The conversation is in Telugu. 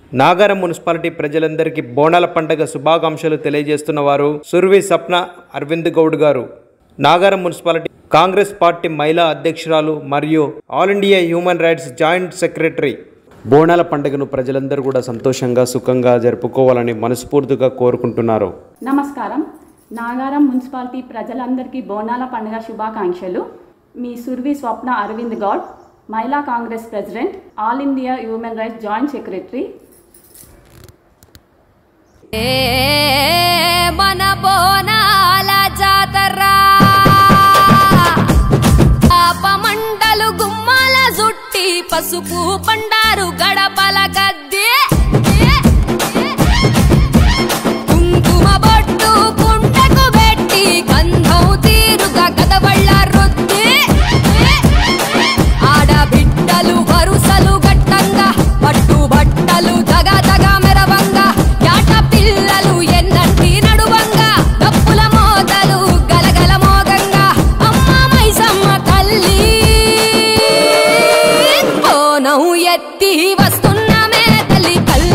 నాగారం మున్సిపాలిటీ ప్రజలందరికీ బోనాల పండుగ శుభాకాంక్షలు తెలియజేస్తున్న వారు సుర్వి సప్న అరవింద్ గౌడ్ గారు నాగారం మున్సిపాలిటీ కాంగ్రెస్ పార్టీ మహిళా అధ్యక్షురాలు మరియు all India human rights joint secretary బోనాల పండుగను ప్రజలందరూ కూడా సంతోషంగా సుఖంగా జరుపుకోవాలని మనస్ఫూర్తిగా కోరుకుంటున్నారు నమస్కారం నాగారం మున్సిపాలిటీ ప్రజలందరికీ బోనాల పండుగ శుభాకాంక్షలు మీ సుర్వి స్వప్న అరవింద్ గౌడ్ మహిళా Congress president all India human rights joint secretary ఏ మన బోనాల జాతర పాపమంటలు గుమ్మాల జుట్టి పసుపు పండారు గడపల గద్దె కుంకుమ బొట్టు కుంటకు పెట్టి గంధం తీరుగా కదవళ్ళ రుద్ది ఆడబిడ్డలు వరుసలు గట్టంగా పట్టు బట్టలు దగ దగ మెరవంగా యాట పిల్లలు ఎన్నంటి నడువంగా డప్పుల మోతలు గలగల మోగంగా అమ్మ మైసమ్మ తల్లి బోనం ఎత్తి వస్తున్నమే తల్లి కల్